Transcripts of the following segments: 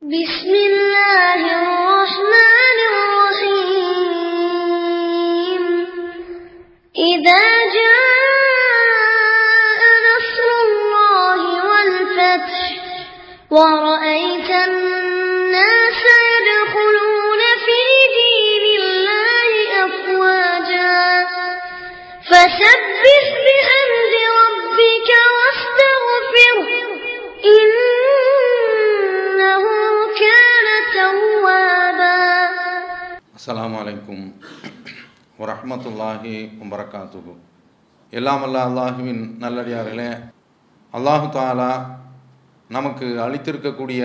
بسم الله الرحمن الرحيم إذا جاء نصر الله والفتح ورأيت الناس يدخلون في دين الله أفواجا فسبح بحمد ربك واستغفره إنه كان توابا அஸ்ஸலாமு அலைக்கும் வரஹ்மத்துல்லாஹி வபரகாத்துஹு எல்லாம் அல்ல அல்லாஹுவின் நல்லடியார்களே அல்லாஹு தாலா நமக்கு அளித்திருக்கக்கூடிய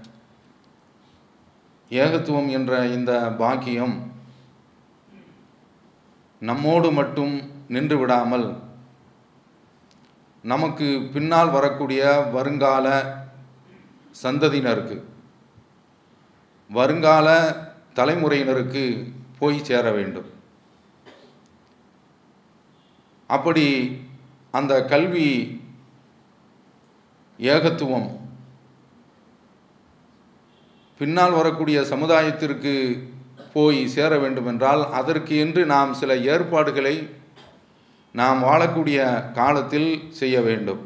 ஏகத்துவம் என்ற இந்த பாக்கியம் நம்மோடு மட்டும் நின்று விடாமல் நமக்கு பின்னால் வரக்கூடிய வருங்கால சந்ததியினருக்கு வருங்கால தலைமுறையினருக்கு போய் சேர வேண்டும் அப்படி அந்த கல்வி ஏகத்துவம் பின்னால் வரக்கூடிய சமுதாயத்திற்கு போய் சேர வேண்டுமென்றால் அதற்கு என்று நாம் சில ஏற்பாடுகளை நாம் வாழக்கூடிய காலத்தில் செய்ய வேண்டும்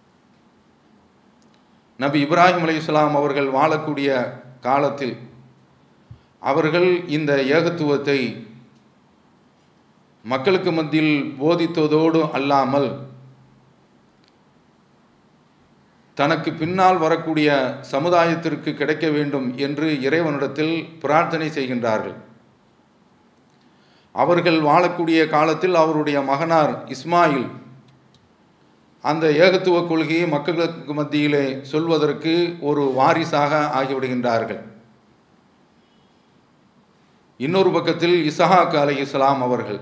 நபி இப்ராஹிம் அலைஹிஸ்ஸலாம் அவர்கள் வாழக்கூடிய காலத்தில் அவர்கள் இந்த ஏகத்துவத்தை மக்களுக்கு மத்தியில் போதித்ததோடு அல்லாமல் தனக்கு பின்னால் வரக்கூடிய சமுதாயத்திற்கு கிடைக்க வேண்டும் என்று இறைவனிடத்தில் பிரார்த்தனை செய்கின்றார்கள் அவர்கள் வாழக்கூடிய காலத்தில் அவருடைய மகனார் இஸ்மாயில் அந்த ஏகத்துவ கொள்கையை மக்களுக்கு மத்தியிலே சொல்வதற்கு ஒரு வாரிசாக ஆகிவிடுகின்றார்கள் இன்னொரு பக்கத்தில் இசஹாக் அலை இஸ்லாம் அவர்கள்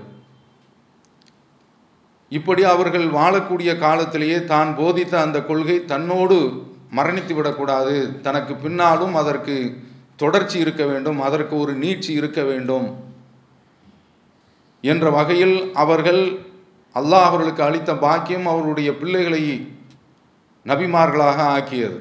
இப்படி அவர்கள் வாழக்கூடிய காலத்திலேயே தான் போதித்த அந்த கொள்கை தன்னோடு மரணித்து விடக்கூடாது தனக்கு பின்னாலும் அதற்கு தொடர்ச்சி இருக்க வேண்டும் அதற்கு ஒரு நீட்சி இருக்க வேண்டும் என்ற வகையில் அவர்கள் அல்லாஹ் அவர்களுக்கு அளித்த பாக்கியம் அவருடைய பிள்ளைகளை நபிமார்களாக ஆக்கியது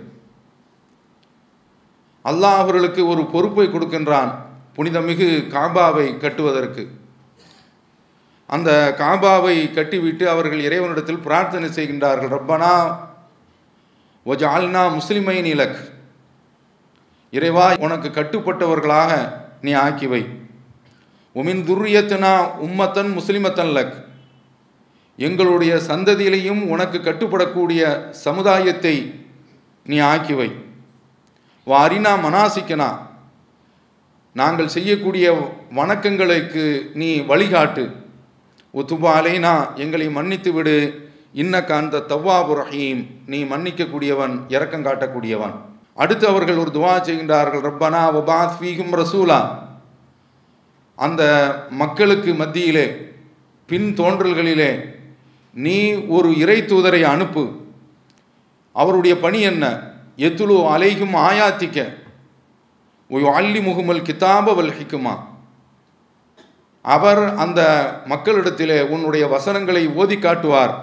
அல்லாஹ் அவர்களுக்கு ஒரு பொறுப்பை கொடுக்கின்றான் புனிதமிகு காபாவை கட்டுவதற்கு அந்த காபாவை கட்டிவிட்டு அவர்கள் இறைவனிடத்தில் பிரார்த்தனை செய்கின்றார்கள் ரப்பனா ஒஜால்னா முஸ்லிமை நிலக் இறைவா உனக்கு கட்டுப்பட்டவர்களாக நீ ஆக்கிவை உமின் துர்ரியத்தனா உம்மத்தன் முஸ்லிமத்தன் லக் எங்களுடைய சந்ததியிலையும் உனக்கு கட்டுப்படக்கூடிய சமுதாயத்தை நீ ஆக்கிவை வாரினா மனாசிக்கனா நாங்கள் செய்யக்கூடிய வணக்கங்களுக்கு நீ வழிகாட்டு உத்துபா அலைனா எங்களை மன்னித்து விடு இன்னக்க அந்த தவ்வாபு ரஹீம் நீ மன்னிக்கக்கூடியவன் இரக்கம் காட்டக்கூடியவன் அடுத்து அவர்கள் ஒரு துவா செய்கின்றார்கள் ரப்பனா வபாத் ஃபீகும் ரசூலா அந்த மக்களுக்கு மத்தியிலே பின் தோன்றல்களிலே நீ ஒரு இறை தூதரை அனுப்பு அவருடைய பணி என்ன எத்துலு அலைகும் ஆயாத்திக்க ஒய் அல்லி முகமல் கிதாப வல் ஹிக்குமா அவர் அந்த மக்களிடத்திலே உன்னுடைய வசனங்களை ஓதி காட்டுவார்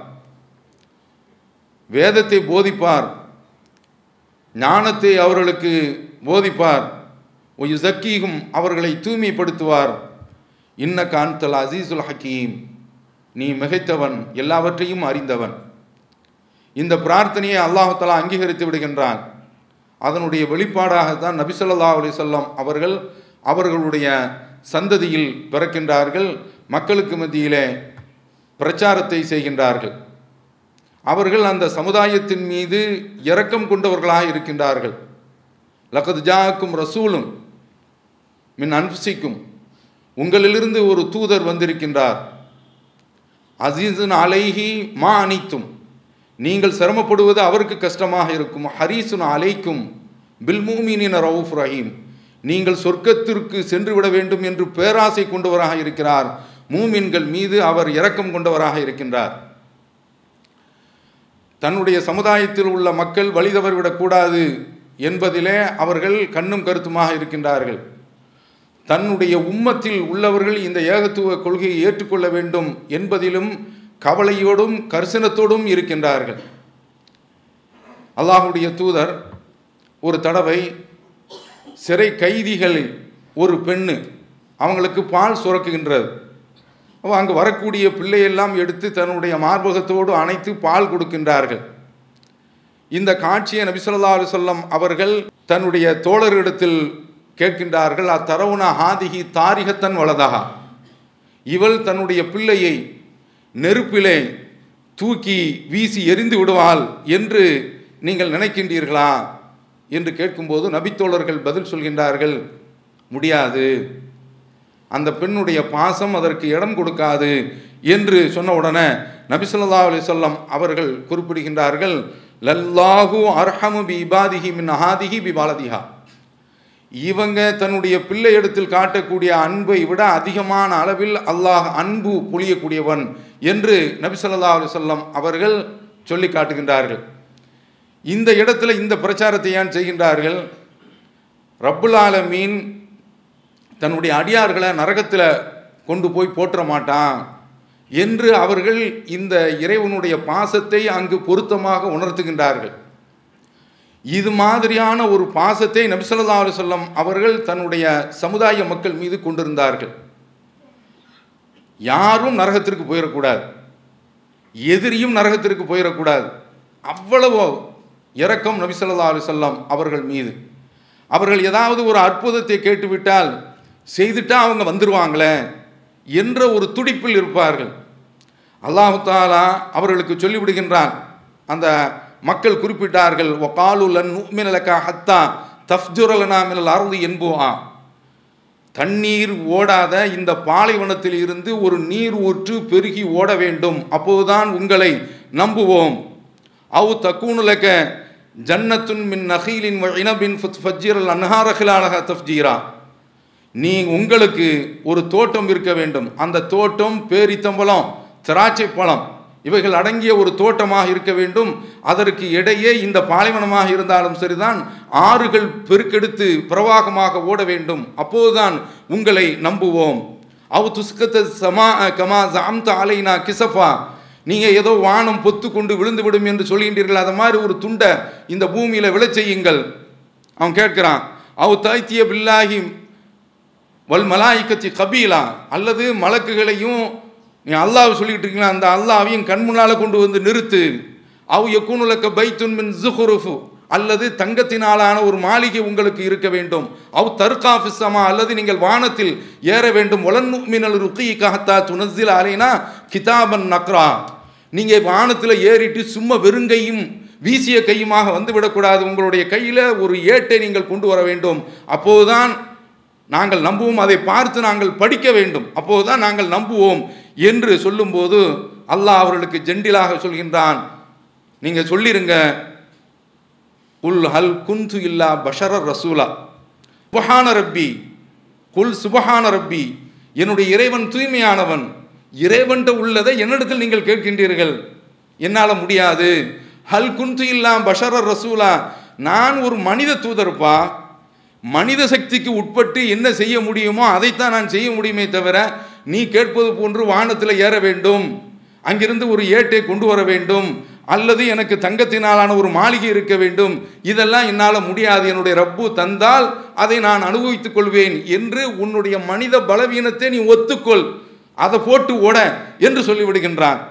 வேதத்தை போதிப்பார் ஞானத்தை அவர்களுக்கு போதிப்பார் ஒய் ஜக்கீகும் அவர்களை தூய்மைப்படுத்துவார் இன்ன கான்தல் அசீசுல் ஹக்கீம் நீ மிகைத்தவன் எல்லாவற்றையும் அறிந்தவன் இந்த பிரார்த்தனையை அல்லாஹாலா அங்கீகரித்து விடுகின்றான் அதனுடைய வெளிப்பாடாகத்தான் நபிசல்லா அலிசல்லாம் அவர்கள் அவர்களுடைய சந்ததியில் பிறக்கின்றார்கள் மக்களுக்கு மத்தியிலே பிரச்சாரத்தை செய்கின்றார்கள் அவர்கள் அந்த சமுதாயத்தின் மீது இரக்கம் கொண்டவர்களாக இருக்கின்றார்கள் லகத் ஜாக்கும் ரசூலும் மின் அன்சிக்கும் உங்களிலிருந்து ஒரு தூதர் வந்திருக்கின்றார் அசீசன் அலைஹி மா அனைத்தும் நீங்கள் சிரமப்படுவது அவருக்கு கஷ்டமாக இருக்கும் ஹரீசுன் அலைக்கும் பில்மூமினின் ரவுஃப் ரஹீம் நீங்கள் சொர்க்கத்திற்கு சென்று விட வேண்டும் என்று பேராசை கொண்டவராக இருக்கிறார் மூமின்கள் மீது அவர் இரக்கம் கொண்டவராக இருக்கின்றார் தன்னுடைய சமுதாயத்தில் உள்ள மக்கள் வழிதவறிவிடக்கூடாது என்பதிலே அவர்கள் கண்ணும் கருத்துமாக இருக்கின்றார்கள் தன்னுடைய உம்மத்தில் உள்ளவர்கள் இந்த ஏகத்துவ கொள்கையை ஏற்றுக்கொள்ள வேண்டும் என்பதிலும் கவலையோடும் கரிசனத்தோடும் இருக்கின்றார்கள் அல்லாஹுடைய தூதர் ஒரு தடவை சிறை கைதிகள் ஒரு பெண்ணு அவங்களுக்கு பால் சுரக்குகின்றது அப்போ அங்கே வரக்கூடிய பிள்ளையெல்லாம் எடுத்து தன்னுடைய மார்பகத்தோடு அணைத்து பால் கொடுக்கின்றார்கள் இந்த காட்சியை நபிசல்லா அலுவல்லம் அவர்கள் தன்னுடைய தோழரிடத்தில் கேட்கின்றார்கள் அத்தரவுன ஹாதிகி தாரிகத்தன் வலதகா இவள் தன்னுடைய பிள்ளையை நெருப்பிலே தூக்கி வீசி எரிந்து விடுவாள் என்று நீங்கள் நினைக்கின்றீர்களா என்று கேட்கும்போது நபித்தோழர்கள் பதில் சொல்கின்றார்கள் முடியாது அந்த பெண்ணுடைய பாசம் அதற்கு இடம் கொடுக்காது என்று சொன்ன உடனே நபிசல்லா அலிசல்லம் அவர்கள் குறிப்பிடுகின்றார்கள் லல்லாஹு அர்ஹமு பி இபாதிஹி மின் அஹாதிஹி பி பாலதிஹா இவங்க தன்னுடைய பிள்ளை இடத்தில் காட்டக்கூடிய அன்பை விட அதிகமான அளவில் அல்லாஹ் அன்பு பொழியக்கூடியவன் என்று நபிசல்லா அலுவலம் அவர்கள் சொல்லி காட்டுகின்றார்கள் இந்த இடத்துல இந்த பிரச்சாரத்தை ஏன் செய்கின்றார்கள் ரப்புல் ஆலமீன் தன்னுடைய அடியார்களை நரகத்தில் கொண்டு போய் போற்ற மாட்டான் என்று அவர்கள் இந்த இறைவனுடைய பாசத்தை அங்கு பொருத்தமாக உணர்த்துகின்றார்கள் இது மாதிரியான ஒரு பாசத்தை நபிசல்லா அலுவலம் அவர்கள் தன்னுடைய சமுதாய மக்கள் மீது கொண்டிருந்தார்கள் யாரும் நரகத்திற்கு போயிடக்கூடாது எதிரியும் நரகத்திற்கு போயிடக்கூடாது அவ்வளவு இரக்கம் நபிசல்லா அலுவலம் அவர்கள் மீது அவர்கள் ஏதாவது ஒரு அற்புதத்தை கேட்டுவிட்டால் செய்துட்டா அவங்க வந்துருவாங்களே என்ற ஒரு துடிப்பில் இருப்பார்கள் அல்லாஹு தாலா அவர்களுக்கு சொல்லிவிடுகின்றான் அந்த மக்கள் குறிப்பிட்டார்கள் ஒகாலுலன் நுமினலக்கா ஹத்தா தஃப்ஜுரலனா மினல் அருள் என்புவா தண்ணீர் ஓடாத இந்த பாலைவனத்தில் இருந்து ஒரு நீர் ஊற்று பெருகி ஓட வேண்டும் அப்போதுதான் உங்களை நம்புவோம் அவு தக்கூனுலக்க ஜன்னத்துன் மின் நகீலின் இனபின் ஃபஜ்ஜிரல் அன்ஹாரஹிலாலக தஃப்ஜீரா நீ உங்களுக்கு ஒரு தோட்டம் இருக்க வேண்டும் அந்த தோட்டம் பேரித்தம்பழம் திராட்சை பழம் இவைகள் அடங்கிய ஒரு தோட்டமாக இருக்க வேண்டும் அதற்கு இடையே இந்த பாலைவனமாக இருந்தாலும் சரிதான் ஆறுகள் பெருக்கெடுத்து பிரவாகமாக ஓட வேண்டும் அப்போதுதான் உங்களை நம்புவோம் அவ் துஸ்கத்த சமா கமா ஜாம்த அலைனா கிசஃபா நீங்கள் ஏதோ வானம் பொத்து கொண்டு விழுந்து விடும் என்று சொல்கின்றீர்கள் அது மாதிரி ஒரு துண்டை இந்த பூமியில் விழச் செய்யுங்கள் அவன் கேட்கிறான் அவ் தாய்த்திய பில்லாஹி வல் மலாய்க்கச்சி கபீலா அல்லது மலக்குகளையும் நீ அல்லாஹ் சொல்லிட்டு இருக்கீங்களா அந்த அல்லாவையும் கண் முன்னால் கொண்டு வந்து நிறுத்து அவ் எக்குனுலக்க பைத்துன் மின் ஜுஹுருஃபு அல்லது தங்கத்தினாலான ஒரு மாளிகை உங்களுக்கு இருக்க வேண்டும் அவ் தர்காஃபிசமா அல்லது நீங்கள் வானத்தில் ஏற வேண்டும் ஒலன் மினல் ருக்கி கஹத்தா துனசில் அலைனா கிதாபன் நக்ரா நீங்கள் வானத்தில் ஏறிட்டு சும்மா வெறுங்கையும் வீசிய கையுமாக வந்து விடக்கூடாது உங்களுடைய கையில் ஒரு ஏட்டை நீங்கள் கொண்டு வர வேண்டும் அப்போதுதான் நாங்கள் நம்புவோம் அதை பார்த்து நாங்கள் படிக்க வேண்டும் அப்போதுதான் நாங்கள் நம்புவோம் என்று சொல்லும்போது அல்லாஹ் அவர்களுக்கு ஜெண்டிலாக சொல்கின்றான் நீங்கள் சொல்லிருங்க உல் ஹல் குந்து இல்லா பஷர ரசூலா சுபஹான ரப்பி குல் சுபஹான ரப்பி என்னுடைய இறைவன் தூய்மையானவன் இறைவன்ட்ட உள்ளதை என்னிடத்தில் நீங்கள் கேட்கின்றீர்கள் என்னால் முடியாது ஹல் குந்து இல்லா பஷர ரசூலா நான் ஒரு மனித தூதர்ப்பா மனித சக்திக்கு உட்பட்டு என்ன செய்ய முடியுமோ அதைத்தான் நான் செய்ய முடியுமே தவிர நீ கேட்பது போன்று வானத்தில் ஏற வேண்டும் அங்கிருந்து ஒரு ஏட்டை கொண்டு வர வேண்டும் அல்லது எனக்கு தங்கத்தினாலான ஒரு மாளிகை இருக்க வேண்டும் இதெல்லாம் என்னால் முடியாது என்னுடைய ரப்பு தந்தால் அதை நான் அனுபவித்துக் கொள்வேன் என்று உன்னுடைய மனித பலவீனத்தை நீ ஒத்துக்கொள் அதை போட்டு ஓட என்று சொல்லிவிடுகின்றான்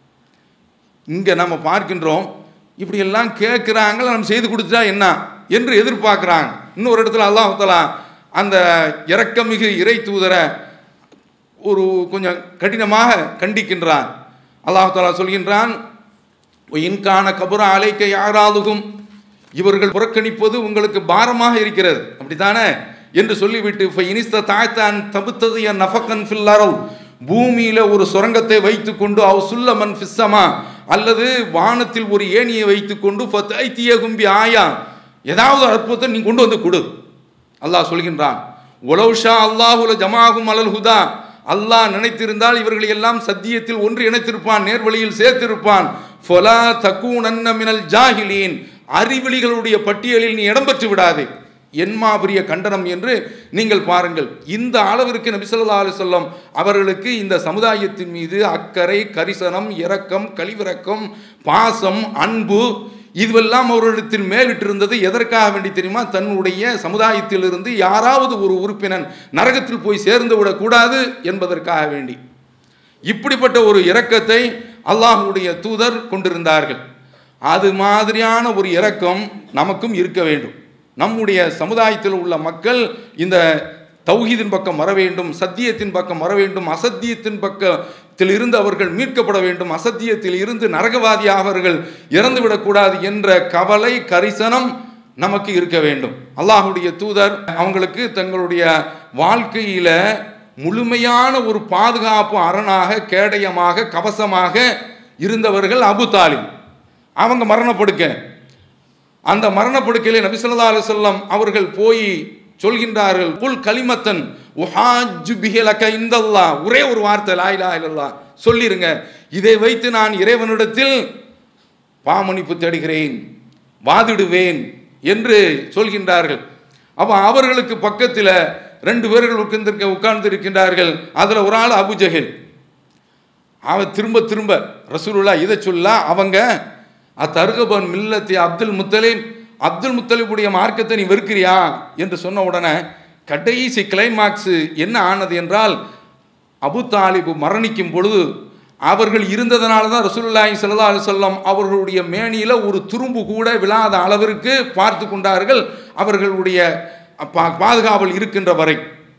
இங்கே நம்ம பார்க்கின்றோம் இப்படியெல்லாம் கேட்குறாங்க நம்ம செய்து கொடுத்துட்டா என்ன என்று எதிர்பார்க்குறாங்க இன்னொரு இடத்துல அல்லாஹலா அந்த இரக்கமிகு இறை தூதரை ஒரு கொஞ்சம் கடினமாக கண்டிக்கின்றான் அல்லாஹாலா சொல்கின்றான் இன்கான கபுர அலைக்க யாராலுகும் இவர்கள் புறக்கணிப்பது உங்களுக்கு பாரமாக இருக்கிறது அப்படித்தானே என்று சொல்லிவிட்டு இப்போ இனிஸ்த தாய்த்தான் தபுத்தது என் நஃபக்கன் ஃபில்லரவ் பூமியில் ஒரு சுரங்கத்தை வைத்துக்கொண்டு அவ் சுல்லமன் ஃபிஸ்ஸமா அல்லது வானத்தில் ஒரு ஏணியை வைத்துக்கொண்டு ஃபத்தைத்திய கும்பி ஆயா ஏதாவது அற்புதத்தை நீ கொண்டு வந்து கொடு அல்லாஹ் சொல்கின்றான் ஒலௌஷா அல்லாஹுல ஜமாகும் அலல் ஹுதா அல்லாஹ் நினைத்திருந்தால் இவர்களை எல்லாம் சத்தியத்தில் ஒன்று இணைத்திருப்பான் நேர்வழியில் சேர்த்திருப்பான் ஃபொலா தக்கூனன்ன மினல் ஜாஹிலீன் அறிவிலிகளுடைய பட்டியலில் நீ இடம்பெற்று விடாதே என்மா பெரிய கண்டனம் என்று நீங்கள் பாருங்கள் இந்த அளவிற்கு நபிசல்லா அலுவலம் அவர்களுக்கு இந்த சமுதாயத்தின் மீது அக்கறை கரிசனம் இரக்கம் கழிவிறக்கம் பாசம் அன்பு இதுவெல்லாம் அவர்களிடத்தில் மேலிட்டிருந்தது எதற்காக வேண்டி தெரியுமா தன்னுடைய சமுதாயத்திலிருந்து யாராவது ஒரு உறுப்பினன் நரகத்தில் போய் சேர்ந்து விடக்கூடாது என்பதற்காக வேண்டி இப்படிப்பட்ட ஒரு இரக்கத்தை அல்லாஹ்வுடைய தூதர் கொண்டிருந்தார்கள் அது மாதிரியான ஒரு இரக்கம் நமக்கும் இருக்க வேண்டும் நம்முடைய சமுதாயத்தில் உள்ள மக்கள் இந்த தௌஹீதின் பக்கம் வர வேண்டும் சத்தியத்தின் பக்கம் வர வேண்டும் அசத்தியத்தின் பக்கத்தில் இருந்து அவர்கள் மீட்கப்பட வேண்டும் அசத்தியத்தில் இருந்து நரகவாதியாக அவர்கள் இறந்துவிடக்கூடாது என்ற கவலை கரிசனம் நமக்கு இருக்க வேண்டும் அல்லாஹுடைய தூதர் அவங்களுக்கு தங்களுடைய வாழ்க்கையில முழுமையான ஒரு பாதுகாப்பு அரணாக கேடயமாக கவசமாக இருந்தவர்கள் அபு தாலிப் அவங்க மரணப்படுக்க அந்த மரணப்படுக்கையிலே நபி ஸல்லல்லாஹு அலைஹி வஸல்லம் அவர்கள் போய் சொல்கின்றார்கள் குல் கலிமத்தன் உஹாஜ்ஜு பிஹலக இந்தல்லாஹ் ஒரே ஒரு வார்த்தை லா இலாஹ இல்லல்லாஹ் சொல்லிருங்க இதை வைத்து நான் இறைவனிடத்தில் பாமன்னிப்பு தேடுகிறேன் வாதிடுவேன் என்று சொல்கின்றார்கள் அப்போ அவர்களுக்கு பக்கத்தில் ரெண்டு பேர்கள் உட்கார்ந்திருக்க உட்கார்ந்து இருக்கின்றார்கள் அதில் ஒரு ஆள் அபுஜஹில் அவன் திரும்ப திரும்ப ரசூலுல்லா இதை சொல்ல அவங்க அத்தருகபன் மில்லத்தி அப்துல் முத்தலிப் அப்துல் முத்தலிபுடைய மார்க்கத்தை நீ வெறுக்கிறியா என்று சொன்ன உடனே கடைசி கிளைமாக்ஸ் என்ன ஆனது என்றால் அபு தாலிபு மரணிக்கும் பொழுது அவர்கள் இருந்ததனால தான் ரசூலுல்லாஹி ஸல்லல்லாஹு அலைஹி வஸல்லம் அவர்களுடைய மேனியில் ஒரு துரும்பு கூட விழாத அளவிற்கு பார்த்து கொண்டார்கள் அவர்களுடைய பா- பாதுகாவல் இருக்கின்ற வரை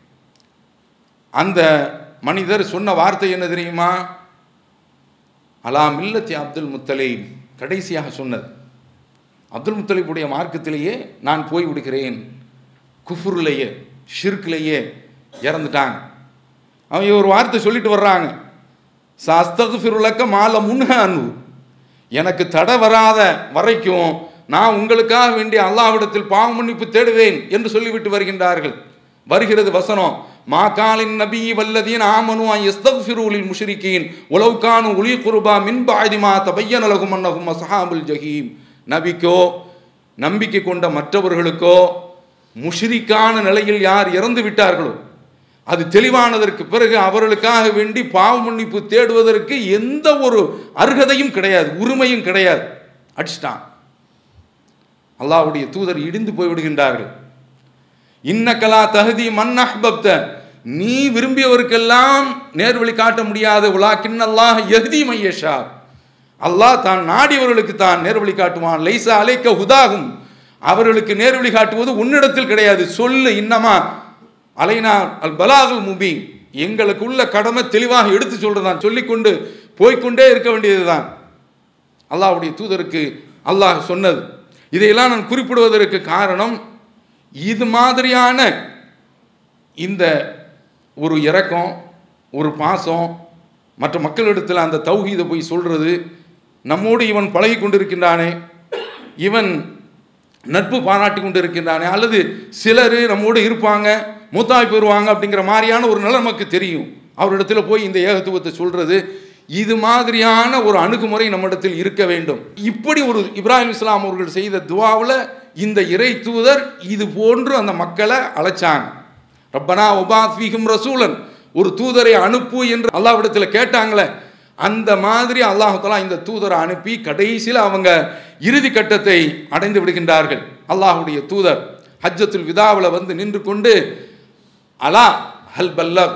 அந்த மனிதர் சொன்ன வார்த்தை என்ன தெரியுமா அலா மில்லத்தி அப்துல் முத்தலீப் கடைசியாக சொன்னது அப்துல் முத்தலீபுடைய மார்க்கத்திலேயே நான் போய் விடுகிறேன் குஃபுர்லேயே ஷிர்க்லேயே இறந்துட்டாங்க அவங்க ஒரு வார்த்தை சொல்லிட்டு வர்றாங்க சாஸ்தகுஃபிருலக்க மால முன்ஹ அன்பு எனக்கு தடை வராத வரைக்கும் நான் உங்களுக்காக வேண்டிய அல்லாஹ்விடத்தில் பாவ மன்னிப்பு தேடுவேன் என்று சொல்லிவிட்டு வருகின்றார்கள் வருகிறது வசனம் மா காலின் நபி வல்லதீன் ஆமனு அன் யஸ்தக்ஃபிரூலில் முஷ்ரிகீன் உலவ் கானு உலி குருபா மின் பாதிமா தபையன லகும் அன்னஹும் அஸ்ஹாபுல் ஜஹீம் நபிக்கோ நம்பிக்கை கொண்ட மற்றவர்களுக்கோ முஷ்ரிக்கான நிலையில் யார் இறந்து விட்டார்களோ அது தெளிவானதற்கு பிறகு அவர்களுக்காக வேண்டி பாவ மன்னிப்பு தேடுவதற்கு எந்த ஒரு அருகதையும் கிடையாது உரிமையும் கிடையாது அடிச்சிட்டான் அல்லாஹ்வுடைய தூதர் இடிந்து போய்விடுகின்றார்கள் இன்னக்கலா தகுதி மன் அஹ்பப்த நீ விரும்பியவருக்கெல்லாம் நேர்வழி காட்ட முடியாது உலா கிண்ணல்லாஹ் எஹ்தி மையஷா அல்லாஹ் தான் நாடியவர்களுக்கு தான் நேர்வழி காட்டுவான் லைசா அலைக்க ஹுதாகும் அவர்களுக்கு நேர்வழி காட்டுவது உன்னிடத்தில் கிடையாது சொல்லு இன்னமா அலைனா அல் பலாகுல் முபீன் எங்களுக்கு உள்ள கடமை தெளிவாக எடுத்து சொல்றதான் சொல்லிக்கொண்டு போய்க்கொண்டே இருக்க வேண்டியதுதான் அல்லாஹ்வுடைய தூதருக்கு அல்லாஹ் சொன்னது இதையெல்லாம் நான் குறிப்பிடுவதற்கு காரணம் இது மாதிரியான இந்த ஒரு இரக்கம் ஒரு பாசம் மற்ற மக்களிடத்தில் அந்த தௌஹீதை போய் சொல்றது நம்மோடு இவன் பழகி கொண்டிருக்கின்றானே இவன் நட்பு பாராட்டி கொண்டிருக்கின்றானே அல்லது சிலர் நம்மோடு இருப்பாங்க மூத்தாய் போயிடுவாங்க அப்படிங்கிற மாதிரியான ஒரு நிலை நமக்கு தெரியும் அவரிடத்துல போய் இந்த ஏகத்துவத்தை சொல்றது இது மாதிரியான ஒரு அணுகுமுறை நம்மிடத்தில் இருக்க வேண்டும் இப்படி ஒரு இப்ராஹிம் இஸ்லாம் அவர்கள் செய்த துவாவில் இந்த இறை தூதர் இது போன்று அந்த மக்களை அழைச்சாங்க ரப்பனா உபாத் ஃபீஹிம் ரசூலன் ஒரு தூதரை அனுப்பு என்று அல்லாஹ்விடத்தில் கேட்டாங்களே அந்த மாதிரி அல்லாஹாலா இந்த தூதரை அனுப்பி கடைசியில் அவங்க இறுதி கட்டத்தை அடைந்து விடுகின்றார்கள் அல்லாஹ்வுடைய தூதர் ஹஜ்ஜத்துல் விதாவில் வந்து நின்று கொண்டு அலா ஹல் பல்லக்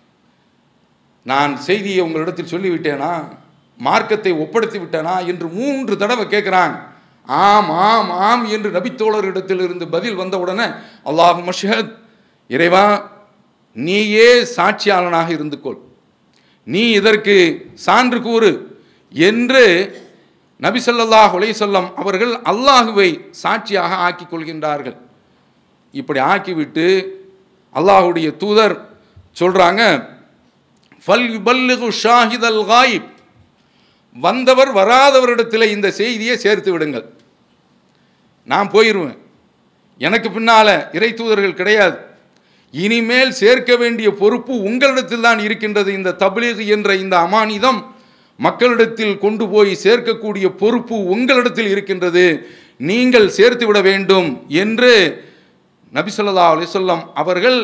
நான் செய்தியை உங்களிடத்தில் சொல்லிவிட்டேனா மார்க்கத்தை ஒப்படைத்து விட்டேனா என்று மூன்று தடவை கேட்குறாங்க ஆம் ஆம் ஆம் என்று நபித்தோழரிடத்தில் இருந்து பதில் வந்த உடனே அல்லாஹ் மஷஹத் இறைவா நீயே சாட்சியாளனாக இருந்து கொள் நீ இதற்கு சான்று கூறு என்று நபி ஸல்லல்லாஹு அலைஹி வஸல்லம் அவர்கள் அல்லாஹுவை சாட்சியாக ஆக்கிக் கொள்கின்றார்கள் இப்படி ஆக்கிவிட்டு அல்லாஹுடைய தூதர் சொல்றாங்க ஃபல் யுபல்லிகு ஷாஹிதல் காயிப் வந்தவர் வராதவரிடத்தில் இந்த செய்தியை சேர்த்து விடுங்கள் நான் போயிடுவேன் எனக்கு பின்னால இறை தூதர்கள் கிடையாது இனிமேல் சேர்க்க வேண்டிய பொறுப்பு உங்களிடத்தில் தான் இருக்கின்றது இந்த தப்லீக் என்ற இந்த அமானிதம் மக்களிடத்தில் கொண்டு போய் சேர்க்கக்கூடிய பொறுப்பு உங்களிடத்தில் இருக்கின்றது நீங்கள் சேர்த்து விட வேண்டும் என்று நபி ஸல்லல்லாஹு அலைஹி வஸல்லம் அவர்கள்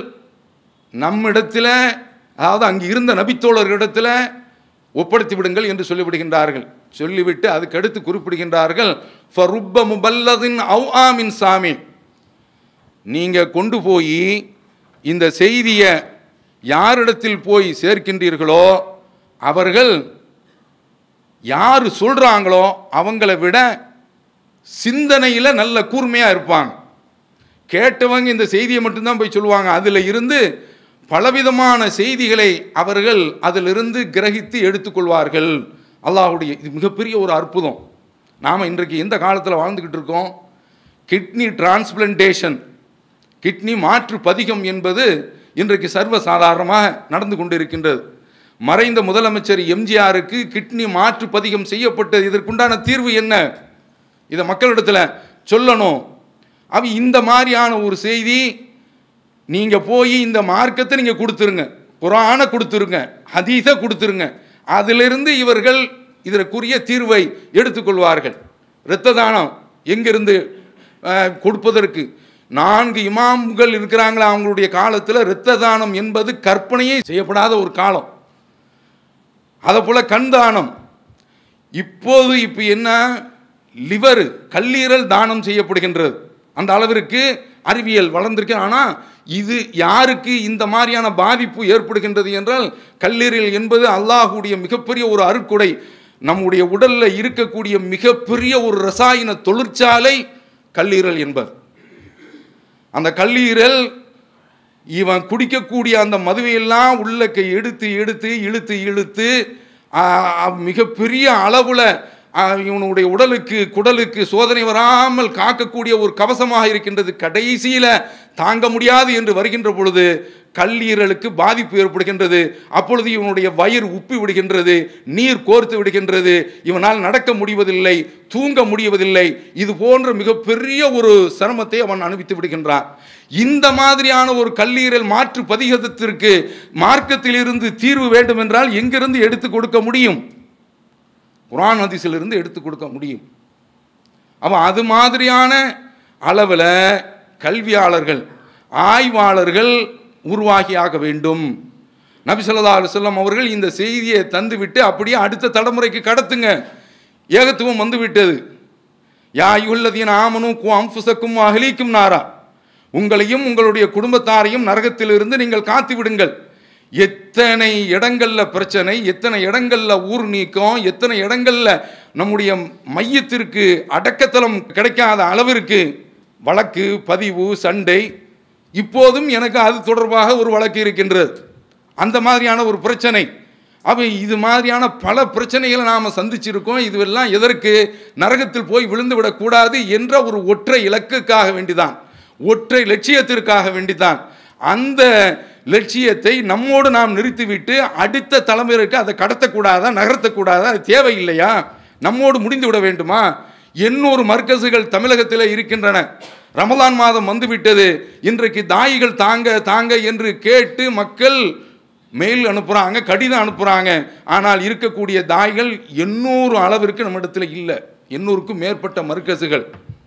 நம்மிடத்தில் அதாவது அங்கு இருந்த நபித்தோழர்களிடத்தில் ஒப்படைத்து விடுங்கள் என்று சொல்லிவிடுகின்றார்கள் சொல்லிவிட்டு அதுக்கடுத்து குறிப்பிடுகின்றார்கள் ஃபருப்ப முபல்லதின் அவ் ஆமின் சாமி நீங்கள் கொண்டு போய் இந்த செய்தியை யாரிடத்தில் போய் சேர்க்கின்றீர்களோ அவர்கள் யார் சொல்கிறாங்களோ அவங்கள விட சிந்தனையில் நல்ல கூர்மையாக இருப்பாங்க கேட்டவங்க இந்த செய்தியை மட்டும்தான் போய் சொல்லுவாங்க அதில் இருந்து பலவிதமான செய்திகளை அவர்கள் அதிலிருந்து கிரகித்து எடுத்துக்கொள்வார்கள் அல்லாஹுடைய இது மிகப்பெரிய ஒரு அற்புதம் நாம் இன்றைக்கு எந்த காலத்தில் வாழ்ந்துக்கிட்டு இருக்கோம் கிட்னி டிரான்ஸ்பிளண்டேஷன் கிட்னி மாற்று பதிகம் என்பது இன்றைக்கு சர்வசாதாரணமாக நடந்து கொண்டிருக்கின்றது மறைந்த முதலமைச்சர் எம்ஜிஆருக்கு கிட்னி மாற்று பதிகம் செய்யப்பட்டது இதற்குண்டான தீர்வு என்ன இதை மக்களிடத்தில் சொல்லணும் அவ இந்த மாதிரியான ஒரு செய்தி நீங்கள் போய் இந்த மார்க்கத்தை நீங்கள் கொடுத்துருங்க குரானை கொடுத்துருங்க ஹதீஸை கொடுத்துருங்க அதிலிருந்து இவர்கள் இதற்குரிய தீர்வை எடுத்துக்கொள்வார்கள் இரத்த தானம் எங்கிருந்து அஹ், கொடுப்பதற்கு நான்கு இமாம்கள் இருக்கிறாங்களா அவங்களுடைய காலத்தில் இரத்த தானம் என்பது கற்பனையே செய்யப்படாத ஒரு காலம் அதை போல் கண் தானம் இப்போது இப்போ என்ன லிவர் கல்லீரல் தானம் செய்யப்படுகின்றது அந்த அளவிற்கு அறிவியல் வளர்ந்திருக்கு ஆனால் இது யாருக்கு இந்த மாதிரியான பாதிப்பு ஏற்படுகின்றது என்றால் கல்லீரல் என்பது அல்லாஹுடைய மிகப்பெரிய ஒரு அருட்கொடை நம்முடைய உடலில் இருக்கக்கூடிய மிகப்பெரிய ஒரு ரசாயன தொழிற்சாலை கல்லீரல் என்பது அந்த கல்லீரல் இவன் குடிக்கக்கூடிய அந்த மதுவையெல்லாம் உள்ளக்க எடுத்து எடுத்து இழுத்து இழுத்து ஆ, ஆ, மிகப்பெரிய அளவில் இவனுடைய உடலுக்கு குடலுக்கு சோதனை வராமல் காக்கக்கூடிய ஒரு கவசமாக இருக்கின்றது கடைசியில் தாங்க முடியாது என்று வருகின்ற பொழுது கல்லீரலுக்கு பாதிப்பு ஏற்படுகின்றது அப்பொழுது இவனுடைய வயிறு உப்பி விடுகின்றது நீர் கோர்த்து விடுகின்றது இவனால் நடக்க முடிவதில்லை தூங்க முடிவதில்லை இது போன்ற மிகப்பெரிய ஒரு சிரமத்தை அவன் அனுபவித்து விடுகின்றான் இந்த மாதிரியான ஒரு கல்லீரல் மாற்று பதிகத்திற்கு மார்க்கத்திலிருந்து தீர்வு வேண்டும் என்றால் எங்கிருந்து எடுத்து கொடுக்க முடியும் குரான் ஹதீஸிலிருந்து எடுத்து கொடுக்க முடியும் அவன் அது மாதிரியான அளவில் கல்வியாளர்கள் ஆய்வாளர்கள் உருவாகியாக வேண்டும் நபி ஸல்லல்லாஹு அலைஹி வஸல்லம் அவர்கள் இந்த செய்தியை தந்துவிட்டு அப்படியே அடுத்த தலைமுறைக்கு கடத்துங்க ஏகத்துவம் வந்து விட்டது யா யுல்லதீன ஆமனு கு அம்புசக்கும் அகலிக்கும் நாரா உங்களையும் உங்களுடைய குடும்பத்தாரையும் நரகத்திலிருந்து நீங்கள் காத்து விடுங்கள் எத்தனை இடங்கள்ல பிரச்சனை எத்தனை இடங்கள்ல ஊர் நீக்கம் எத்தனை இடங்கள்ல நம்முடைய மையத்திற்கு அடக்கத்தலம் கிடைக்காத அளவிற்கு வழக்கு பதிவு சண்டை இப்போதும் எனக்கு அது தொடர்பாக ஒரு வழக்கு இருக்கின்றது அந்த மாதிரியான ஒரு பிரச்சனை அப்போ இது மாதிரியான பல பிரச்சனைகளை நாம் சந்திச்சிருக்கோம் இதுவெல்லாம் எதற்கு நரகத்தில் போய் விழுந்து விடக்கூடாது என்ற ஒரு ஒற்றை இலக்குக்காக வேண்டிதான் ஒற்றை லட்சியத்திற்காக வேண்டிதான் அந்த லட்சியத்தை நம்மோடு நாம் நிறுத்திவிட்டு அடுத்த தலைமுறைக்கு அதை கடத்தக்கூடாதா நகர்த்தக்கூடாதா அது தேவையில்லையா நம்மோடு முடிந்து விட வேண்டுமா எண்ணூறு மர்க்கசுகள் தமிழகத்தில் இருக்கின்றன ரமலான் மாதம் வந்துவிட்டது இன்றைக்கு தாயிகள் தாங்க தாங்க என்று கேட்டு மக்கள் மெயில் அனுப்புகிறாங்க கடிதம் அனுப்புகிறாங்க ஆனால் இருக்கக்கூடிய தாய்கள் எண்ணூறு அளவிற்கு நம்மிடத்தில் இல்லை எண்ணூறுக்கும் மேற்பட்ட மர்க்கசுகள்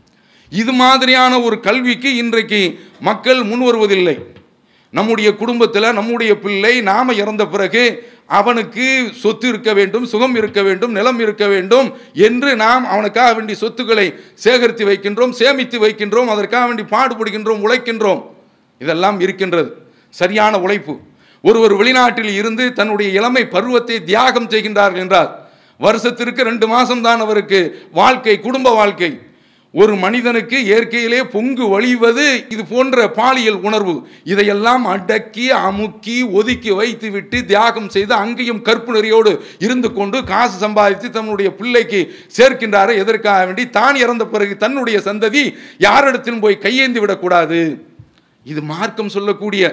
இது மாதிரியான ஒரு கல்விக்கு இன்றைக்கு மக்கள் முன் வருவதில்லை நம்முடைய குடும்பத்தில் நம்முடைய பிள்ளை நாம இறந்த பிறகு அவனுக்கு சொத்து இருக்க வேண்டும் சுகம் இருக்க வேண்டும் நிலம் இருக்க வேண்டும் என்று நாம் அவனுக்காக வேண்டி சொத்துக்களை சேகரித்து வைக்கின்றோம் சேமித்து வைக்கின்றோம் அதற்காக வேண்டி பாடுபடுகின்றோம் உழைக்கின்றோம் இதெல்லாம் இருக்கின்றது சரியான உழைப்பு ஒருவர் வெளிநாட்டில் இருந்து தன்னுடைய இளமை பருவத்தை தியாகம் செய்கின்றார்கள் என்றால் வருஷத்திற்கு ரெண்டு மாசம்தான் அவருக்கு வாழ்க்கை குடும்ப வாழ்க்கை ஒரு மனிதனுக்கு இயற்கையிலே பொங்கு வழிவது இது போன்ற பாலியல் உணர்வு இதையெல்லாம் அடக்கி அமுக்கி ஒதுக்கி வைத்து விட்டு தியாகம் செய்து அங்கேயும் கற்பு நெறியோடு இருந்து கொண்டு காசு சம்பாதித்து தன்னுடைய பிள்ளைக்கு சேர்க்கின்றாரே எதற்காக வேண்டி தான் இறந்த பிறகு தன்னுடைய சந்ததி யாரிடத்திலும் போய் கையேந்தி விடக்கூடாது இது மார்க்கம் சொல்லக்கூடிய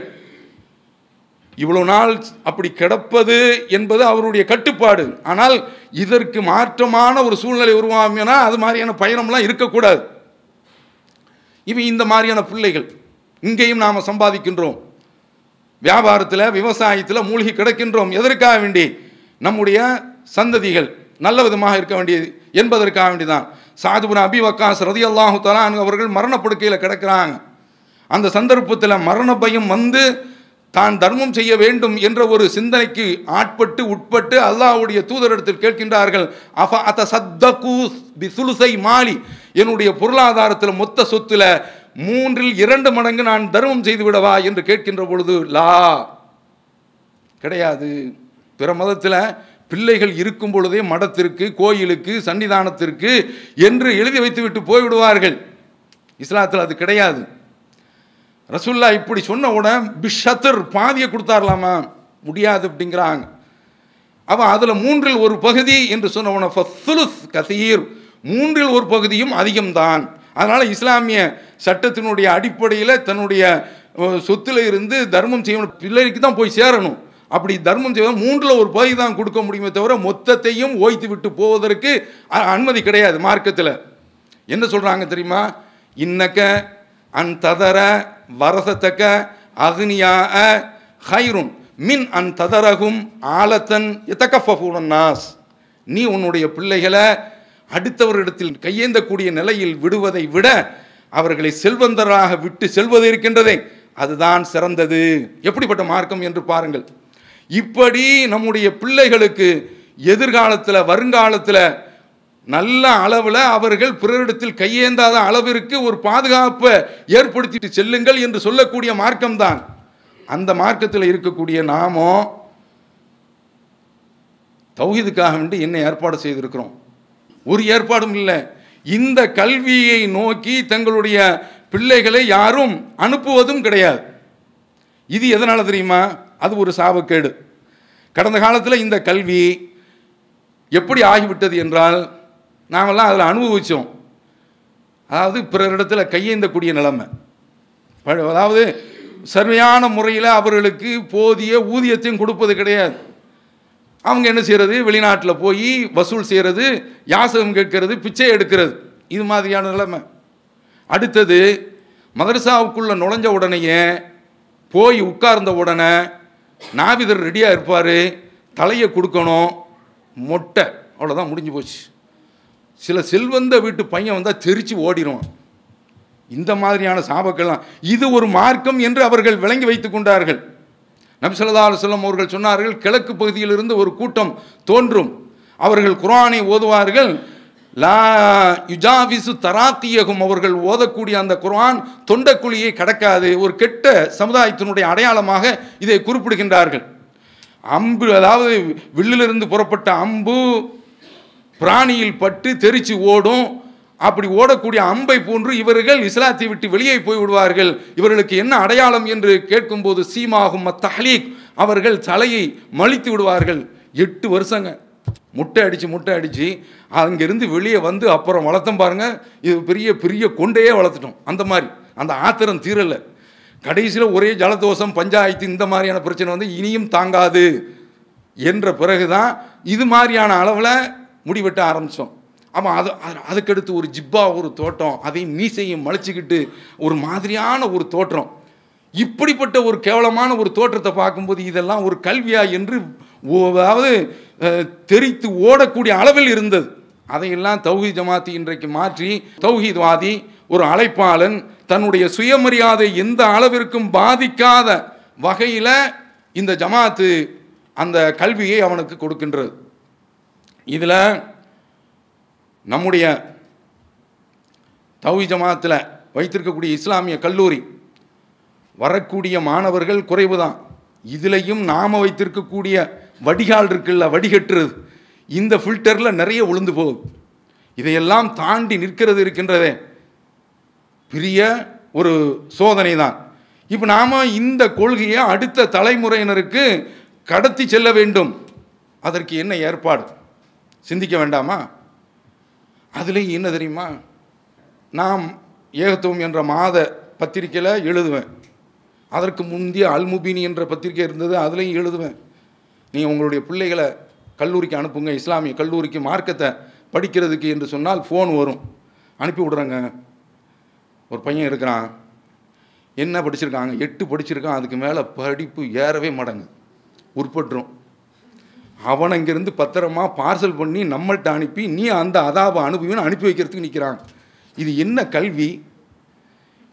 இவ்வளவு நாள் அப்படி கிடப்பது என்பது அவருடைய கட்டுப்பாடு ஆனால் இதற்கு மாற்றமான ஒரு சூழ்நிலை உருவாமினா அது மாதிரியான பயணம்லாம் இருக்கக்கூடாது இவன் இந்த மாதிரியான பிள்ளைகள் இங்கேயும் நாம் சம்பாதிக்கின்றோம் வியாபாரத்தில் விவசாயத்தில் மூழ்கி கிடக்கின்றோம் எதற்காக வேண்டி நம்முடைய சந்ததிகள் நல்ல விதமாக இருக்க வேண்டியது என்பதற்காக வேண்டிதான் சாதுபுர அபி வக்காஸ் ரதி அல்லாஹு தலான் அவர்கள் மரணப்படுக்கையில் கிடக்கிறாங்க அந்த சந்தர்ப்பத்தில் மரண பயம் வந்து தான் தர்மம் செய்ய வேண்டும் என்ற ஒரு சிந்தனைக்கு ஆட்பட்டு உட்பட்டு அல்லாஹ்வுடைய தூதரிடத்தில் கேட்கின்றார்கள் அஃப அத சத்தகு பிசுலுசை மாலி என்னுடைய பொருளாதாரத்தில் மொத்த சொத்துல மூன்றில் இரண்டு மடங்கு நான் தர்மம் செய்து விடவா என்று கேட்கின்ற பொழுது லா கிடையாது பிற மதத்தில் பிள்ளைகள் இருக்கும் பொழுதே மடத்திற்கு கோயிலுக்கு சன்னிதானத்திற்கு என்று எழுதி வைத்துவிட்டு போய்விடுவார்கள் இஸ்லாத்தில் அது கிடையாது ரசுல்லா இப்படி சொன்ன உடனே பிஷத்தர் பாதியை கொடுத்தாரலாமா முடியாது அப்படிங்கிறாங்க அவன் அதில் மூன்றில் ஒரு பகுதி என்று சொன்ன உடனே ஃபஸ்லுஸ் கசீர் மூன்றில் ஒரு பகுதியும் அதிகம்தான் அதனால் இஸ்லாமிய சட்டத்தினுடைய அடிப்படையில் தன்னுடைய அஹ், சொத்துல இருந்து தர்மம் செய்யணும் பிள்ளைக்கு தான் போய் சேரணும் அப்படி தர்மம் செய்ய மூன்றில் ஒரு பகுதி தான் கொடுக்க முடியுமே தவிர மொத்தத்தையும் ஓய்த்து விட்டு போவதற்கு அ- அனுமதி கிடையாது மார்க்கத்தில் என்ன சொல்கிறாங்க தெரியுமா இன்னக்க அன் ததர வரசத்தக்க அக்னியா ஹைரும் மின் அன் ததரகும் ஆலத்தன் எத்தகஃபூன் நாஸ் நீ உன்னுடைய பிள்ளைகளை அடுத்தவரிடத்தில் கையேந்தக்கூடிய நிலையில் விடுவதை விட அவர்களை செல்வந்தராக விட்டு செல்வது இருக்கின்றதே அதுதான் சிறந்தது எப்படிப்பட்ட மார்க்கம் என்று பாருங்கள் இப்படி நம்முடைய பிள்ளைகளுக்கு எதிர்காலத்தில் வருங்காலத்தில் நல்ல அளவில் அவர்கள் பிறரிடத்தில் கையேந்தாத அளவிற்கு ஒரு பாதுகாப்பை ஏற்படுத்திட்டு செல்லுங்கள் என்று சொல்லக்கூடிய மார்க்கம்தான் அந்த மார்க்கத்தில் இருக்கக்கூடிய நாமோ தௌஹீதுக்காக வேண்டி என்ன ஏற்பாடு செய்திருக்கிறோம் ஒரு ஏற்பாடும் இல்லை இந்த கல்வியை நோக்கி தங்களுடைய பிள்ளைகளை யாரும் அனுப்புவதும் கிடையாது இது எதனால் தெரியுமா அது ஒரு சாபக்கேடு கடந்த காலத்தில் இந்த கல்வி எப்படி ஆகிவிட்டது என்றால் நாமெல்லாம் அதில் அனுபவித்தோம் அதாவது பிறரிடத்தில் கையேந்தக்கூடிய நிலைமை ப- அதாவது சரியான முறையில் அவர்களுக்கு போதிய ஊதியத்தையும் கொடுப்பது கிடையாது அவங்க என்ன செய்கிறது வெளிநாட்டில் போய் வசூல் செய்கிறது யாசகம் கேட்கறது பிச்சை எடுக்கிறது இது மாதிரியான நிலைமை அடுத்தது மதரசாவுக்குள்ளே நுழைஞ்ச உடனேயே போய் உட்கார்ந்த உடனே நாவிதர் ரெடியாக இருப்பார் தலையை கொடுக்கணும் மொட்டை அவ்வளோதான் முடிஞ்சு போச்சு சில செல்வந்த வீட்டு பையன் வந்தால் தெரிச்சு ஓடிடுவான் இந்த மாதிரியான சாபக்கெல்லாம் இது ஒரு மார்க்கம் என்று அவர்கள் விளங்கி வைத்துக் கொண்டார்கள் நபி ஸல்லல்லாஹு அலைஹி வஸல்லம் அவர்கள் சொன்னார்கள் கிழக்கு பகுதியிலிருந்து ஒரு கூட்டம் தோன்றும் அவர்கள் குர்ஆனை ஓதுவார்கள் லா யுஜாவிசு தராத்தியகும் அவர்கள் ஓதக்கூடிய அந்த குர்ஆன் தொண்டக்குழியை கடக்காது ஒரு கெட்ட சமுதாயத்தினுடைய அடையாளமாக இதை குறிப்பிடுகின்றார்கள் அம்பு அதாவது வில்லிலிருந்து புறப்பட்ட அம்பு பிராணியில் பட்டு தெரிச்சு ஓடும் அப்படி ஓடக்கூடிய அம்பை போன்று இவர்கள் இஸ்லாத்தை விட்டு வெளியே போய் விடுவார்கள் இவர்களுக்கு என்ன அடையாளம் என்று கேட்கும்போது சீமாகும் தஹலீக் அவர்கள் தலையை மலித்து விடுவார்கள் எட்டு வருஷங்க முட்டை அடித்து முட்டை அடித்து அங்கேருந்து வெளியே வந்து அப்புறம் வளர்த்தோம் பாருங்க இது பெரிய பெரிய கொண்டையே வளர்த்துட்டோம் அந்த மாதிரி அந்த ஆத்திரம் தீரலை கடைசியில் ஒரே ஜலதோஷம் பஞ்சாயத்து இந்த மாதிரியான பிரச்சனை வந்து இனியும் தாங்காது என்ற பிறகுதான் இது மாதிரியான அளவில் முடிவெட்ட ஆரம்பித்தோம் ஆமாம் அது அது- அதுக்கடுத்து ஒரு ஜிப்பா ஒரு தோட்டம் அதையும் மீசையும் மலைச்சிக்கிட்டு ஒரு மாதிரியான ஒரு தோற்றம் இப்படிப்பட்ட ஒரு கேவலமான ஒரு தோற்றத்தை பார்க்கும்போது இதெல்லாம் ஒரு கல்வியா என்று ஓ- அதாவது அஹ், தெரித்து ஓடக்கூடிய அளவில் இருந்தது அதையெல்லாம் தௌஹீத் ஜமாத்தி இன்றைக்கு மாற்றி தௌஹீத்வாதி ஒரு அழைப்பாளன் தன்னுடைய சுயமரியாதை எந்த அளவிற்கும் பாதிக்காத வகையில் இந்த ஜமாத்து அந்த கல்வியை அவனுக்கு கொடுக்கின்றது இதில் நம்முடைய தௌஹி ஜமாத்தில் வைத்திருக்கக்கூடிய இஸ்லாமிய கல்லூரி வரக்கூடிய மாணவர்கள் குறைவு தான் இதுலேயும் நாம் வைத்திருக்கக்கூடிய வடிகால் இருக்குல்ல வடிகட்டுறது இந்த ஃபில்டரில் நிறைய உளுந்து போகுது இதையெல்லாம் தாண்டி நிற்கிறது இருக்கின்றதே பெரிய ஒரு சோதனை தான் இப்போ நாம் இந்த கொள்கையை அடுத்த தலைமுறையினருக்கு கடத்தி செல்ல வேண்டும் அதற்கு என்ன ஏற்பாடு சிந்திக்க வேண்டாமா அதுலேயும் என்ன தெரியுமா நாம் ஏகத்துவம் என்ற மாத பத்திரிக்கையில் எழுதுவேன் அதற்கு முந்தைய அல்முபினி என்ற பத்திரிக்கை இருந்தது அதுலேயும் எழுதுவேன் நீங்கள் உங்களுடைய பிள்ளைகளை கல்லூரிக்கு அனுப்புங்க இஸ்லாமிய கல்லூரிக்கு மார்க்கத்தை படிக்கிறதுக்கு என்று சொன்னால் ஃபோன் வரும் அனுப்பி விடுறேங்க ஒரு பையன் இருக்கிறான் என்ன படிச்சிருக்காங்க எட்டு படிச்சிருக்கான் அதுக்கு மேலே படிப்பு ஏறவே மாட்டேங்குது உட்பட்டுரும் அவனை இங்கேருந்து பத்திரமா பார்சல் பண்ணி நம்மள்ட்ட அனுப்பி நீ அந்த அதாபை அனுப்புவின்னு அனுப்பி வைக்கிறதுக்கு நிற்கிறான் இது என்ன கல்வி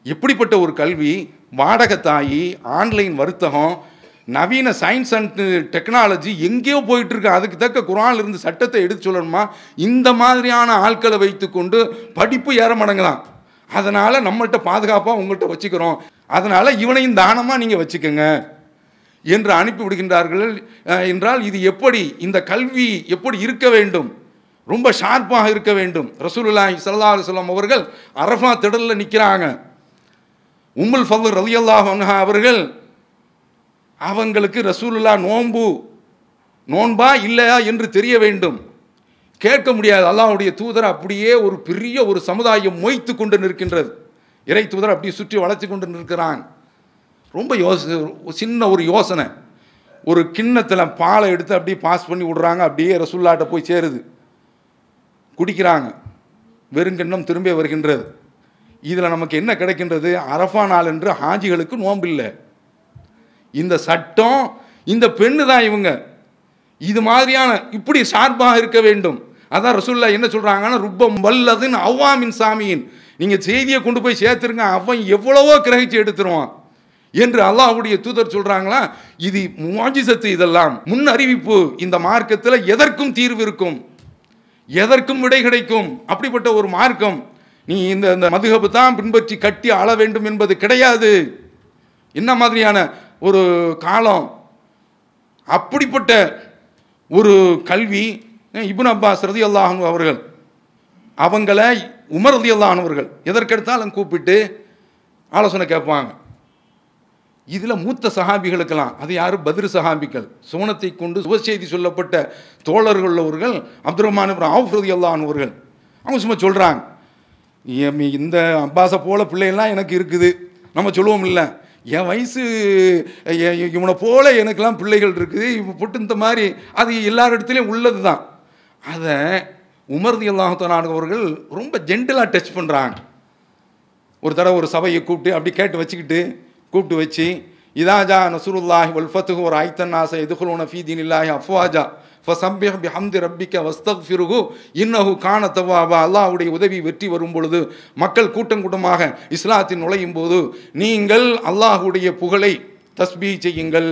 எப்படிப்பட்ட ஒரு கல்வி வாடகத்தாயி ஆன்லைன் வர்த்தகம் நவீன சயின்ஸ் அண்ட் டெக்னாலஜி எங்கேயோ போயிட்டு இருக்கு அதுக்கு தக்க குரான்ல இருந்து சட்டத்தை எடுத்து சொல்லணுமா இந்த மாதிரியான ஆட்களை வைத்துக்கொண்டு படிப்பு ஏற மடங்கலாம் அதனால நம்மள்ட்ட பாதுகாப்பாக உங்கள்கிட்ட வச்சுக்கிறோம் அதனால இவனையும் தானமாக நீங்கள் வச்சுக்கோங்க என்று அனுப்பி விடுகின்றார்கள் அஹ், என்றால் இது எப்படி இந்த கல்வி எப்படி இருக்க வேண்டும் ரொம்ப ஷார்ப்பாக இருக்க வேண்டும் ரசூலுல்லாஹி ஸல்லல்லாஹு அலைஹி வஸல்லம் அவர்கள் அரஃபா திடலில் நிற்கிறாங்க உம்முல் ஃபضல் ரலியல்லாஹு அன்ஹா அவர்கள் அவங்களுக்கு ரசூலுல்லா நோன்பு நோன்பா இல்லையா என்று தெரிய வேண்டும் கேட்க முடியாது அல்லாஹ்வுடைய தூதர் அப்படியே ஒரு பெரிய ஒரு சமுதாயம் மொய்த்து கொண்டு நிற்கின்றது இறை தூதர் அப்படியே சுற்றி வளைச்சு கொண்டு நிற்கிறான் ரொம்ப யோசி ஒரு சின்ன ஒரு யோசனை ஒரு கிண்ணத்தில் பாலை எடுத்து அப்படியே பாஸ் பண்ணி விடுறாங்க அப்படியே ரசுல்லாட்ட போய் சேருது குடிக்கிறாங்க வெறுங்கிண்ணம் திரும்பி வருகின்றது இதில் நமக்கு என்ன கிடைக்கின்றது அரஃபா நாள் என்று ஹாஜிகளுக்கு நோம்பில்லை இந்த சட்டம் இந்த பெண்ணு தான் இவங்க இது மாதிரியான இப்படி ஷார்ப்பாக இருக்க வேண்டும் அதான் ரசூல்லா என்ன சொல்றாங்கன்னா ருப்பம் வல்லதுன்னு அவ்வாமின் சாமியின் நீங்க செய்தியை கொண்டு போய் சேர்த்துருங்க அவன் எவ்வளவோ கிரகிச்சு எடுத்துருவான் என்று அல்லாஹ்வுடைய தூதர் சொல்றாங்களா இது முவாஜிசத்து இதெல்லாம் முன் அறிவிப்பு இந்த மார்க்கத்தில் எதற்கும் தீர்வு இருக்கும் எதற்கும் விடை கிடைக்கும் அப்படிப்பட்ட ஒரு மார்க்கம் நீ இந்த இந்த மதுகபு தான் பின்பற்றி கட்டி ஆள வேண்டும் என்பது கிடையாது என்ன மாதிரியான ஒரு காலம் அப்படிப்பட்ட ஒரு கல்வி இப்னு அப்பாஸ் ரதி அல்லாஹன் அவர்கள் அவங்கள உமர் ரதி அல்லாஹன் அவர்கள் எதற்கெடுத்தாலும் கூப்பிட்டு ஆலோசனை கேட்பாங்க இதில் மூத்த சஹாபிகளுக்கெல்லாம் அது யார் பதிர் சஹாபிகள் சோனத்தை கொண்டு சுபசெய்தி சொல்லப்பட்ட தோழர்கள் உள்ளவர்கள் அப்துல் ரஹ்மான் ஆஃப் ரதி அல்லாஹன் அவர்கள் அவங்க சும்மா சொல்கிறாங்க இந்த அப்பாஸை போல பிள்ளைகள்லாம் எனக்கு இருக்குது நம்ம சொல்லுவோம் இல்லை என் வயசு எ- எ- இவனை போல எனக்கெல்லாம் பிள்ளைகள் இருக்குது இவன் போட்டு இந்த மாதிரி அது எல்லார் இடத்துலையும் உள்ளது தான் அதை உமர்தி அல்லாஹான் அவர்கள் ரொம்ப ஜென்டலாக டச் பண்ணுறாங்க ஒரு தடவை ஒரு சபையை கூப்பிட்டு அப்படி கேட்டு வச்சுக்கிட்டு கூப்பிட்டு வச்சு இதா ஜா நசுருல்லாஹி வல் ஃபத்துஹு ஒரு ஐத்தன் நாச எதுகுலூன ஃபீ தீனில்லாஹி அஃப்வாஜா ஃபசப்பிஹ் பிஹம்தி ரப்பிக்க வஸ்தக்ஃபிருஹு இன்னஹு கான தவ்வாபா அல்லாஹ்வுடைய உதவி வெற்றி வரும் பொழுது மக்கள் கூட்டம் கூட்டமாக இஸ்லாத்தில் நுழையும் போது நீங்கள் அல்லாஹ்வுடைய புகழை தஸ்பீ செய்யுங்கள்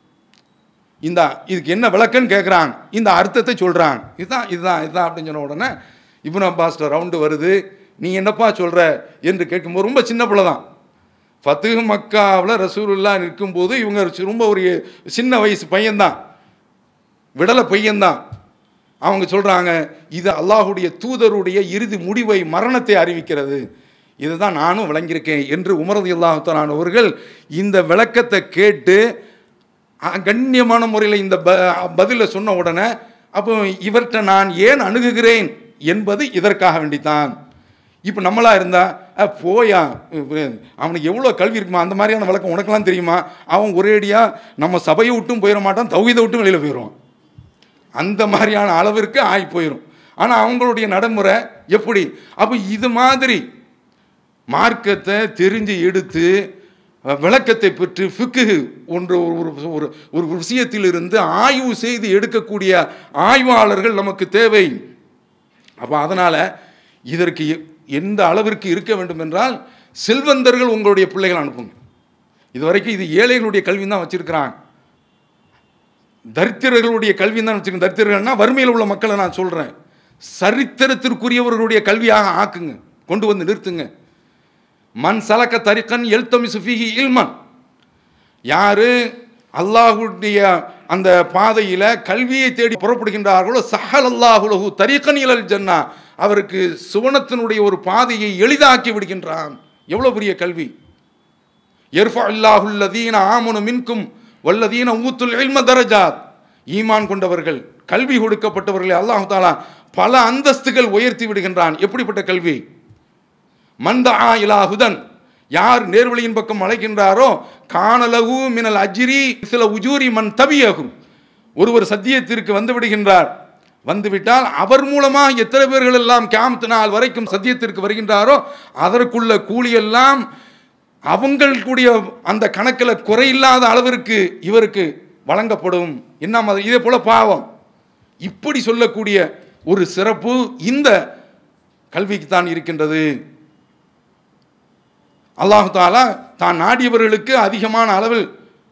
இந்த இதுக்கு என்ன விளக்கன்னு கேட்குறாங்க இந்த அர்த்தத்தை சொல்கிறாங்க இதுதான் இதுதான் இதுதான் அப்படின்னு சொன்ன உடனே இப்னு அப்பாஸ்ட ரவுண்டு வருது நீ என்னப்பா சொல்கிற என்று கேட்கும்போது ரொம்ப சின்ன பிள்ளை தான் ஃபத்துஹ் மக்காவில் ரசூலுல்லா நிற்கும்போது இவங்க ரொம்ப ஒரு சின்ன வயசு பையன்தான் விடலை பையன்தான் அவங்க சொல்கிறாங்க இது அல்லாஹுடைய தூதருடைய இறுதி முடிவை மரணத்தை அறிவிக்கிறது இதுதான் நானும் விளங்கியிருக்கேன் என்று உமரது அல்லாஹான் அவர்கள் இந்த விளக்கத்தை கேட்டு அ- கண்ணியமான முறையில் இந்த ப பதிலை சொன்ன உடனே அப்போ இவர்கிட்ட நான் ஏன் அணுகுகிறேன் என்பது இதற்காக வேண்டித்தான் இப்போ நம்மளா இருந்தா அ, போயா இவ- அவனுக்கு எவ்வளோ கல்வி இருக்குமா அந்த மாதிரியான விளக்கம் உனக்கெல்லாம் தெரியுமா அவன் ஒரேடியாக நம்ம சபையை விட்டும் போயிட மாட்டான் தௌஹீதை விட்டும் வெளியில் போயிடுவான் அந்த மாதிரியான அளவிற்கு ஆகி போயிடும் ஆனால் அவங்களுடைய நடைமுறை எப்படி அப்போ இது மாதிரி மார்க்கத்தை தெரிஞ்சு எடுத்து அஹ், விளக்கத்தை பெற்று ஃபிக்கு ஒன்று ஒரு ஒரு ஒரு ஒரு விஷயத்திலிருந்து ஆய்வு செய்து எடுக்கக்கூடிய ஆய்வாளர்கள் நமக்கு தேவை அப்போ அதனால் இதற்கு எ- எந்த அளவிற்கு இருக்க வேண்டும் என்றால் செல்வந்தர்கள் உங்களுடைய பிள்ளைகள் அனுப்புங்க இதுவரைக்கும் இது ஏழைகளுடைய கல்வி தான் வச்சிருக்கிறாங்க தரித்திரர்களுடைய கல்வி தான் வச்சுக்கோங்க தரித்திரர்கள்னா வறுமையில் உள்ள மக்களை நான் சொல்கிறேன் சரித்திரத்திற்குரியவர்களுடைய கல்வியாக ஆக்குங்க கொண்டு வந்து நிறுத்துங்க மண் சலக்க தரிக்கன் எழுத்தமி சுஃபிஹி இல்மன் யாரு அல்லாஹுடைய அந்த பாதையில் கல்வியை தேடி புறப்படுகின்றார்களோ சஹல் அல்லாஹுலஹு தரிக்கன் இலல் ஜன்னா அவருக்கு சுவனத்தினுடைய ஒரு பாதையை எளிதாக்கி விடுகின்றான் எவ்வளோ பெரிய கல்வி எர்ஃபா அல்லாஹுல்லதீன ஆமனு மின்கும் வல்லதீன ஊத்துல் இல்ம தரஜாத் ஈமான் கொண்டவர்கள் கல்வி கொடுக்கப்பட்டவர்களை அல்லாஹ் தாலா பல அந்தஸ்துகள் உயர்த்தி விடுகின்றான் எப்படிப்பட்ட கல்வி மந்தா இலா ஹுதன் யார் நேர்வழியின் பக்கம் அழைக்கின்றாரோ காணலகு மினல் அஜ்ரி சில உஜூரி மன் தபியகும் ஒருவர் சத்தியத்திற்கு வந்து விடுகின்றார் வந்துவிட்டால் அவர் மூலமாக எத்தனை பேர்கள் எல்லாம் கியாமத்து நாள் வரைக்கும் சத்தியத்திற்கு வருகின்றாரோ அதற்குள்ள கூலியெல்லாம் அவங்களுடைய அந்த கணக்கில் குறையில்லாத அளவிற்கு இவருக்கு வழங்கப்படும் என்ன மாதிரி இதே போல பாவம் இப்படி சொல்லக்கூடிய ஒரு சிறப்பு இந்த கல்விக்கு தான் இருக்கின்றது அல்லாஹு தாலா தான் நாடியவர்களுக்கு அதிகமான அளவில்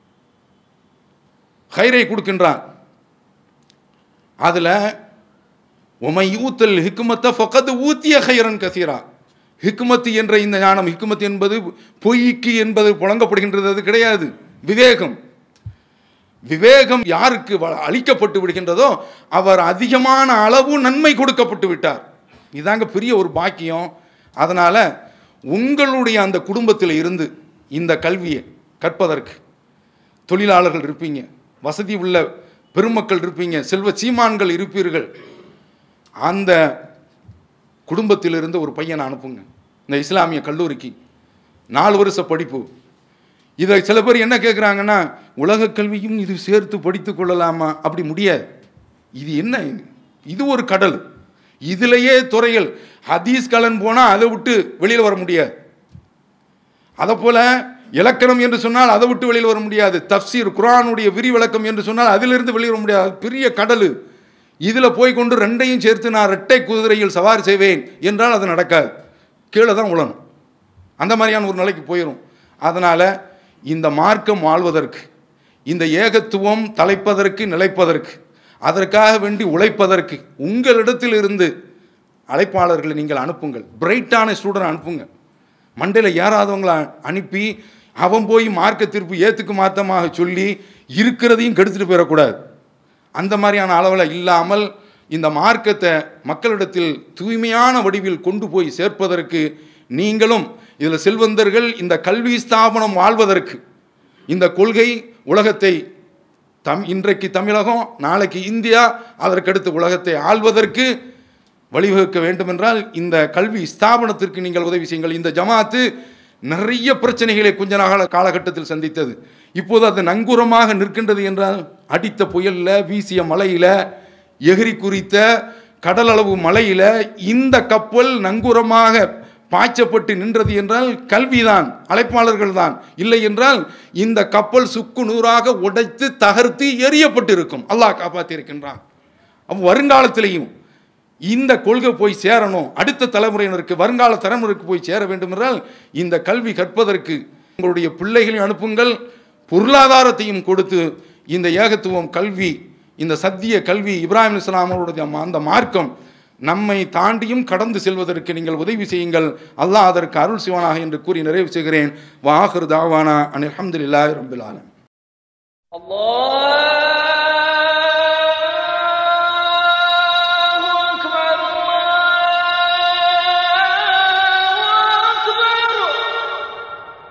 ஹைரை கொடுக்கின்றான் அதில் உமை யூத்தல் ஹிக்குமத்தை ஃபக்கத்து ஊத்திய ஹைரன் கசீரா ஹிக்குமத்து என்ற இந்த ஞானம் ஹிக்குமத்து என்பது பொய்க்கு என்பது புழங்கப்படுகின்றது அது கிடையாது விவேகம் விவேகம் யாருக்கு வ- அளிக்கப்பட்டு விடுகின்றதோ அவர் அதிகமான அளவு நன்மை கொடுக்கப்பட்டு விட்டார் இதாங்க பெரிய ஒரு பாக்கியம் அதனால் உங்களுடைய அந்த குடும்பத்தில் இருந்து இந்த கல்வியை கற்பதற்கு தொழிலாளர்கள் இருப்பீங்க வசதி உள்ள பெருமக்கள் இருப்பீங்க செல்வ சீமான்கள் இருப்பீர்கள் அந்த குடும்பத்திலிருந்து ஒரு பையனை அனுப்புங்க இந்த இஸ்லாமிய கல்லூரிக்கு நாலு வருஷ படிப்பு இதை சில பேர் என்ன கேட்குறாங்கன்னா உலக கல்வியும் இது சேர்த்து படித்து கொள்ளலாமா அப்படி முடியாது இது என்ன இது ஒரு கடல் இதிலேயே துறைகள் ஹதீஸ் கலன் போனால் அதை விட்டு வெளியில் வர முடியாது அதை போல இலக்கணம் என்று சொன்னால் அதை விட்டு வெளியில் வர முடியாது தப்சீர் குர்ஆனுடைய விரிவிளக்கம் என்று சொன்னால் அதிலிருந்து வெளியே வர முடியாது அது பெரிய கடல் இதில் போய் கொண்டு ரெண்டையும் சேர்த்து நான் ரெட்டை குதிரையில் சவாரி செய்வேன் என்றால் அது நடக்காது கீழே தான் உழணும் அந்த மாதிரியான ஒரு நிலைக்கு போயிடும் அதனால் இந்த மார்க்கம் வாழ்வதற்கு இந்த ஏகத்துவம் தலைப்பதற்கு நிலைப்பதற்கு அதற்காக வேண்டி உழைப்பதற்கு உங்களிடத்தில் இருந்து அழைப்பாளர்களை நீங்கள் அனுப்புங்கள் பிரைட்டான ஸ்டூடெண்ட் அனுப்புங்க மண்டையில் ஏறாதவங்களை அனுப்பி அவன் போய் மார்க்க தீர்ப்பு ஏத்துக்கு மாத்தமாக சொல்லி இருக்கிறதையும் கெடுத்துட்டு போயிடக்கூடாது அந்த மாதிரியான அளவில் இல்லாமல் இந்த மார்க்கத்தை மக்களிடத்தில் தூய்மையான வடிவில் கொண்டு போய் சேர்ப்பதற்கு நீங்களும் இதில் செல்வந்தர்கள் இந்த கல்வி ஸ்தாபனம் வாழ்வதற்கு இந்த கொள்கை உலகத்தை தம் இன்றைக்கு தமிழகம் நாளைக்கு இந்தியா அதற்கடுத்து உலகத்தை ஆள்வதற்கு வழிவகுக்க வேண்டுமென்றால் இந்த கல்வி ஸ்தாபனத்திற்கு நீங்கள் உதவி செய்யுங்கள் இந்த ஜமாத்து நிறைய பிரச்சனைகளை கொஞ்ச நாள காலகட்டத்தில் சந்தித்தது இப்போது அது நங்கூரமாக நிற்கின்றது என்றால் அடித்த புயல்ல வீசிய மழையில எகிரி குறித்த கடலளவு மழையில இந்த கப்பல் நங்கூரமாக பாய்ச்சப்பட்டு நின்றது என்றால் கல்விதான் அழைப்பாளர்கள் தான் இல்லை என்றால் இந்த கப்பல் சுக்கு நூறாக உடைத்து தகர்த்து எரியப்பட்டு இருக்கும் அல்லாஹ் காப்பாற்றியிருக்கின்றான் அப்போ வருங்காலத்திலையும் இந்த கொள்கை போய் சேரணும் அடுத்த தலைமுறையினருக்கு வருங்கால தலைமுறைக்கு போய் சேர வேண்டும் என்றால் இந்த கல்வி கற்பதற்கு உங்களுடைய பிள்ளைகளை அனுப்புங்கள் பொருளாதாரத்தையும் கொடுத்து இந்த ஏகத்துவம் கல்வி இந்த சத்திய கல்வி இப்ராஹிம் இஸ்லாமோடைய அந்த மார்க்கம் நம்மை தாண்டியும் கடந்து செல்வதற்கு நீங்கள் உதவி செய்யுங்கள் அல்லாஹ் அதற்கு அருள் சிவனாக என்று கூறி நிறைவு செய்கிறேன் வாஹர் தாவானா அனில் அஹமதுல்லாஹி ரபில் ஆலம் الله